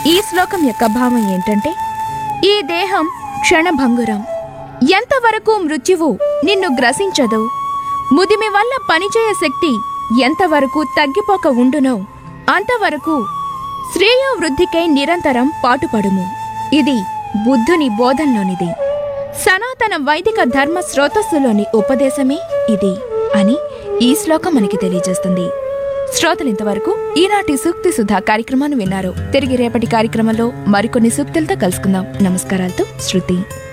ఈ శ్లోకం యొక్క భావం ఏంటంటే ఈ దేహం క్షణభంగురం ఎంతవరకు మృత్యువు నిన్ను గ్రసించదో ముదిమి వల్ల పనిచేయ శక్తి ఎంతవరకు తగ్గిపోక ఉండునో అంతవరకు శ్రేయోవృద్ధికై నిరంతరం పాటుపడుము ఇది బుద్ధుని బోధంలోనిది సనాతన వైదిక ధర్మ స్రోతస్సులోని ఉపదేశమే ఇది అని ఈ శ్లోకం మనకి తెలియజేస్తుంది శ్రోతలు ఇంతవరకు ఈనాటి సూక్తి సుధా కార్యక్రమాన్ని విన్నారు తిరిగి రేపటి కార్యక్రమంలో మరికొన్ని సూక్తులతో కలుసుకుందాం నమస్కారాలతో శృతి